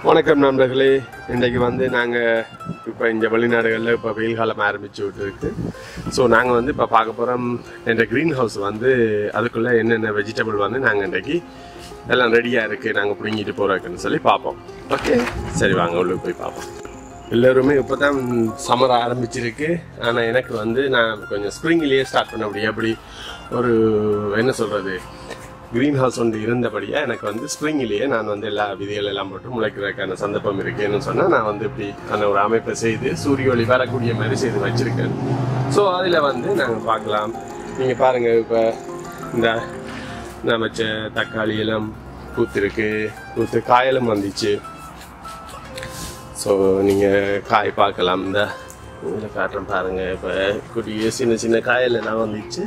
வணக்கம் நண்பர்களே இன்றைக்கு வந்து நாங்கள் இப்போ இந்த வெளிநாடுகளில் இப்போ வெயில் காலம் ஆரம்பிச்சு விட்டுருக்கு ஸோ நாங்கள் வந்து இப்போ பார்க்க போகிறோம் இந்த க்ரீன் ஹவுஸ் வந்து அதுக்குள்ளே என்னென்ன வெஜிடபிள் வந்து நாங்கள் இன்றைக்கு எல்லாம் ரெடியாக இருக்குது நாங்கள் பிடுங்கிட்டு போகிறோக்குன்னு சொல்லி பார்ப்போம் ஓகே சரி வாங்க உள்ளே போய் பார்ப்போம் எல்லோருமே இப்போ தான் சம்மர் ஆரம்பிச்சிருக்கு ஆனால் எனக்கு வந்து நான் கொஞ்சம் ஸ்ப்ரிங்லேயே ஸ்டார்ட் பண்ண முடியும் எப்படி ஒரு என்ன சொல்கிறது க்ரீன் ஹவுஸ் ஒன்று இருந்தபடியாக எனக்கு வந்து ஸ்ப்ரிங்கிலேயே நான் வந்து எல்லா விதிகள் எல்லாம் போட்டு முளைக்கிறதுக்கான சந்தர்ப்பம் இருக்குன்னு சொன்னால் நான் வந்து இப்படி அந்த ஒரு அமைப்பை செய்து சூரிய ஒளி வரக்கூடிய மாதிரி செய்து வச்சுருக்கேன் ஸோ அதில் வந்து நாங்கள் பார்க்கலாம் நீங்கள் பாருங்கள் இப்போ இந்த நான் வச்ச தக்காளி எல்லாம் பூத்திருக்கு பூத்து காயலும் வந்துச்சு ஸோ நீங்கள் காய் பார்க்கலாம் இந்த இதில் காட்டுறேன் பாருங்கள் இப்போ குட்டி சின்ன சின்ன காயல் எல்லாம் வந்துச்சு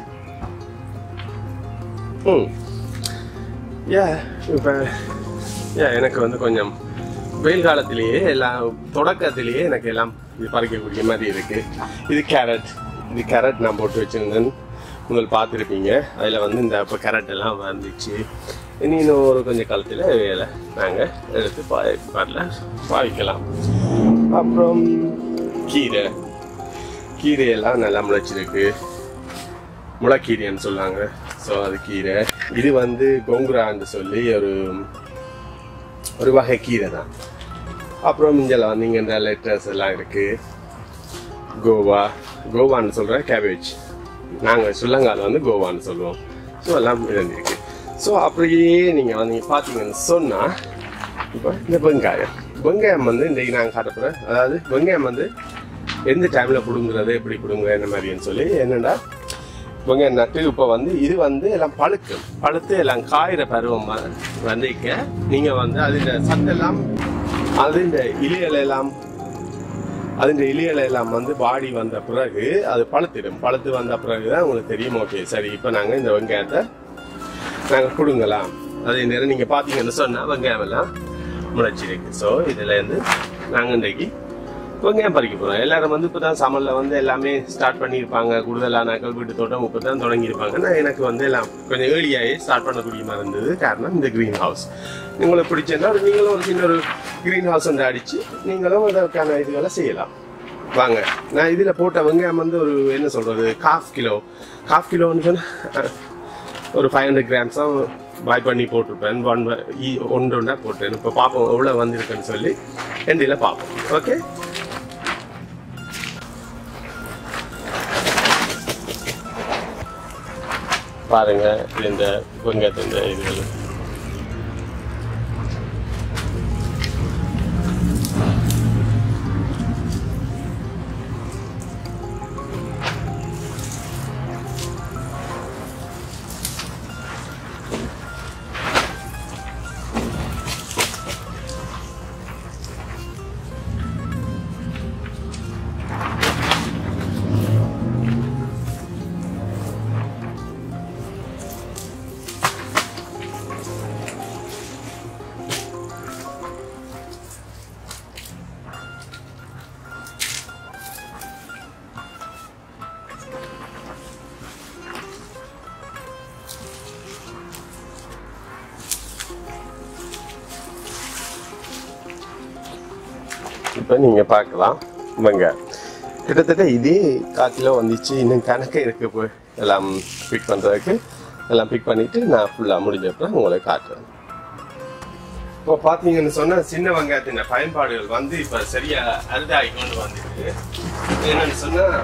ம் ஏ இப்போ ஏ எனக்கு வந்து கொஞ்சம் வெயில் காலத்திலேயே எல்லாம் தொடக்கத்திலேயே எனக்கு எல்லாம் இது பறிக்கக்கூடிய மாதிரி இருக்கு இது கேரட் இது கேரட் நான் போட்டு வச்சிருந்தேன் முதல் பார்த்துருப்பீங்க அதில் வந்து இந்த இப்போ கேரட் எல்லாம் வந்துச்சு இனி இன்னும் ஒரு கொஞ்சம் காலத்தில் வேலை நாங்கள் எடுத்து பா பாட்டில் பாவிக்கலாம் அப்புறம் கீரை கீரையெல்லாம் நல்லா முளைச்சிருக்கு முளைக்கீரைன்னு சொல்லுவாங்க ஸோ அது கீரை இது வந்து கொங்குரான்னு சொல்லி ஒரு ஒரு வகை கீரை தான் அப்புறம் இங்கெல்லாம் வந்து இங்கே இந்த லெட்டர்ஸ் எல்லாம் இருக்கு கோவா கோவான்னு சொல்கிற கேபேஜ் நாங்கள் சுள்ளங்கால வந்து கோவான்னு சொல்லுவோம் ஸோ எல்லாம் இருந்திருக்கு ஸோ அப்படியே நீங்கள் வந்து பார்த்தீங்கன்னு சொன்னால் இப்போ இந்த வெங்காயம் வெங்காயம் வந்து இன்றைக்கு நாங்கள் காட்டப்படுறேன் அதாவது வெங்காயம் வந்து எந்த டைமில் பிடுங்குறது எப்படி பிடுங்குற என்ன மாதிரின்னு சொல்லி என்னென்னா இவங்க நட்டு இப்போ வந்து இது வந்து எல்லாம் பழுக்கும் பழுத்து எல்லாம் காயிற பருவம் வ- வந்திக்க நீங்க வந்து அதில் சத்தெல்லாம் அதிண்ட இலைகள் எல்லாம் அதிண்ட இலைகள் எல்லாம் வந்து வாடி வந்த பிறகு அது பழுத்திடும் பழுத்து வந்த பிறகு தான் உங்களுக்கு தெரியும் ஓகே சரி இப்போ நாங்கள் இந்த வெங்காயத்தை நாங்கள் கொடுங்கலாம் அதே நேரம் நீங்கள் பார்த்தீங்கன்னு சொன்னால் வெங்காயம் எல்லாம் முளைச்சிருக்கு ஸோ இதுல இருந்து நாங்கள் இன்றைக்கு வெங்காயம் பறிக்க போகிறோம் எல்லாரும் வந்து இப்போ தான் சம்மரில் வந்து எல்லாமே ஸ்டார்ட் பண்ணியிருப்பாங்க கூடுதலானாக்கள் வீட்டு தோட்டம் இப்போ தான் தொடங்கியிருப்பாங்க நான் எனக்கு வந்து எல்லாம் கொஞ்சம் ஏர்லியாகவே ஸ்டார்ட் பண்ணக்கூடிய மாதிரி இருந்தது காரணம் இந்த க்ரீன் ஹவுஸ் உங்களுக்கு பிடிச்சிருந்தா ஒரு நீங்களும் ஒரு சின்ன ஒரு க்ரீன் ஹவுஸ் வந்து அடித்து நீங்களும் அதற்கான இதுகளை செய்யலாம் வாங்க நான் இதில் போட்ட வெங்காயம் வந்து ஒரு என்ன சொல்கிறது காஃப் கிலோ காஃப் கிலோன்னு சொன்னால் ஒரு ஃபைவ் ஹண்ட்ரட் கிராம்ஸும் பாய் பண்ணி போட்டிருப்பேன் ஒன் ஒன்று ஒன்றா போட்டேன் இப்போ பார்ப்போம் எவ்வளோ வந்திருக்குன்னு சொல்லி எண்டியில் பார்ப்போம் ஓகே பாருங்க இது இந்த வெங்காயத்து இந்த இதுகள் இப்போ நீங்கள் பார்க்கலாம் வெங்காயம் கிட்டத்தட்ட இதே காக்கிலோ வந்துச்சு இன்னும் கணக்கே இருக்கு போய் எல்லாம் பிக் பண்ணுறதுக்கு எல்லாம் பிக் பண்ணிட்டு நான் ஃபுல்லாக முடிஞ்சப்ப உங்களை காட்டுறேன் இப்போ பார்த்தீங்கன்னு சொன்னால் சின்ன வெங்காயத்தின் பயன்பாடுகள் வந்து இப்போ சரியா அரிதாகி கொண்டு வந்துருக்கு என்னன்னு சொன்னால்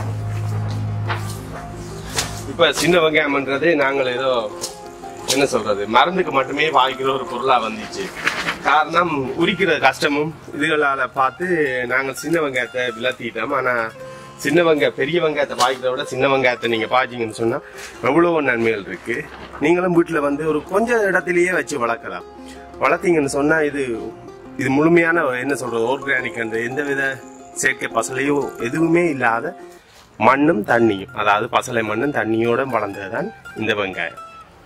இப்போ சின்ன வெங்காயம்ன்றது நாங்கள் ஏதோ என்ன சொல்றது மருந்துக்கு மட்டுமே வாங்கிக்கிற ஒரு பொருளா வந்துச்சு காரணம் உரிக்கிற கஷ்டமும் இதுகளால பார்த்து நாங்கள் சின்ன வெங்காயத்தை விளத்திட்டோம் ஆனா சின்ன வெங்காய பெரிய வெங்காயத்தை பாய்க்கிறத விட சின்ன வெங்காயத்தை நீங்க பாய்ச்சிங்கன்னு சொன்னா எவ்வளவோ நன்மைகள் இருக்கு நீங்களும் வீட்டுல வந்து ஒரு கொஞ்சம் இடத்திலேயே வச்சு வளர்க்கலாம் வளர்த்தீங்கன்னு சொன்னா இது இது முழுமையான என்ன சொல்றது ஆர்கானிக் அந்த எந்தவித செயற்கை பசலையோ எதுவுமே இல்லாத மண்ணும் தண்ணியும் அதாவது பசலை மண்ணும் தண்ணியோட வளர்ந்ததுதான் இந்த வெங்காயம்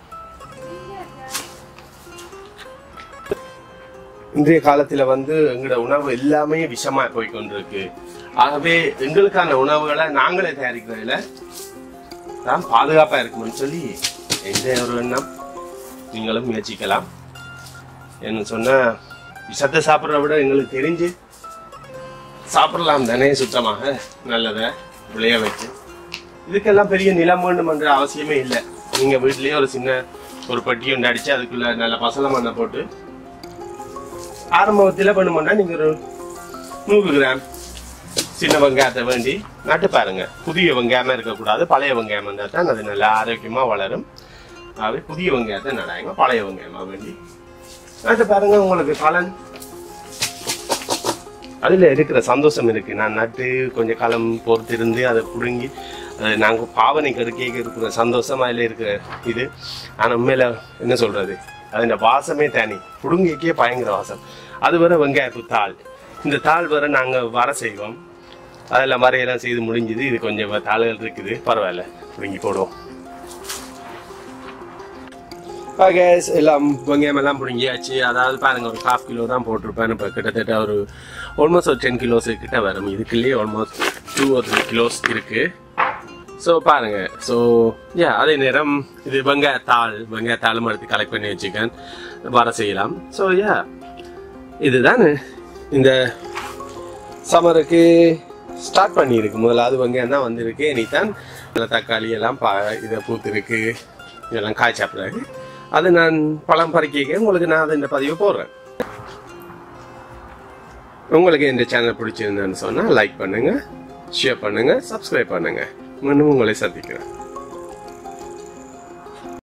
இன்றைய காலத்துல வந்து எங்களோட உணவு எல்லாமே விஷமா போய் கொண்டிருக்கு ஆகவே எங்களுக்கான உணவுகளை நாங்களே தயாரிக்கிறதுல தான் பாதுகாப்பா இருக்கும்னு சொல்லி எந்த ஒரு எண்ணம் நீங்களும் முயற்சிக்கலாம் என்ன சொன்னா விஷத்தை சாப்பிட்றத விட எங்களுக்கு தெரிஞ்சு சாப்பிடலாம் தானே சுத்தமாக நல்லதை விளைய வச்சு இதுக்கெல்லாம் பெரிய நிலம் வேண்டுமென்ற அவசியமே இல்லை நீங்க வீட்லயே ஒரு சின்ன ஒரு பட்டி ஒன்று அடிச்சு அதுக்குள்ள நல்ல பசல மண்ணை போட்டு ஆரம்பத்தில் பண்ணுமெண்டா நீங்க ஒரு நூறு கிராம் சின்ன வெங்காயத்தை வேண்டி நட்டு பாருங்க புதிய வெங்காயமா இருக்கக்கூடாது பழைய வெங்காயம் இருந்தால் தான் அது நல்லா ஆரோக்கியமா வளரும் ஆகவே புதிய வெங்காயத்தை நடாங்க பழைய வெங்காயமா வேண்டி நட்டு பாருங்க உங்களுக்கு பலன் அதுல இருக்கிற சந்தோஷம் இருக்கு நான் நட்டு கொஞ்சம் காலம் பொறுத்திருந்து அதை புடுங்கி அதை நாங்கள் பாவனைக்கு எடுக்க இருக்கிற சந்தோஷம் அதில் இருக்கிற இது ஆனால் உண்மையில என்ன சொல்றது அதோட வாசமே தனி புடுங்கிக்கே பயங்கர வாசம் அது வர வெங்காயப்பு தாள் இந்த தாள் வர நாங்கள் வர செய்வோம் அதெல்லாம் வரையெல்லாம் செய்து முடிஞ்சுது இது கொஞ்சம் தாள்கள் இருக்குது பரவாயில்ல புடுங்கி போடுவோம் கேஸ் எல்லாம் வெங்காயம் எல்லாம் பிடுங்கியாச்சு அதாவது பாருங்க ஒரு ஹாஃப் கிலோ தான் போட்டிருப்பேன் இப்போ கிட்டத்தட்ட ஒரு ஆல்மோஸ்ட் ஒரு டென் கிலோஸ் கிட்ட வரும் இதுக்குள்ளேயே ஆல்மோஸ்ட் டூ ஒரு த்ரீ கிலோஸ் இருக்கு ஸோ பாருங்க ஸோ யா அதே நேரம் இது வெங்காயத்தாள் வெங்காயத்தாளும் எடுத்து கலெக்ட் பண்ணி வச்சுக்கேன் வர செய்யலாம் ஸோ யா இதுதான் இந்த சம்மருக்கு ஸ்டார்ட் பண்ணியிருக்கு முதலாவது வெங்காயம் தான் வந்திருக்கு இனித்தான் நல்ல தக்காளி எல்லாம் பா இதை பூத்திருக்கு இதெல்லாம் காய்ச்சா பிறகு அது நான் பழம் பறிக்க உங்களுக்கு நான் அதை இந்த பதிவு போடுறேன் உங்களுக்கு இந்த சேனல் பிடிச்சிருந்தேன்னு சொன்னால் லைக் பண்ணுங்க ஷேர் பண்ணுங்க சப்ஸ்கிரைப் பண்ணுங்க மீண்டும் உங்களை சந்திக்கிறேன்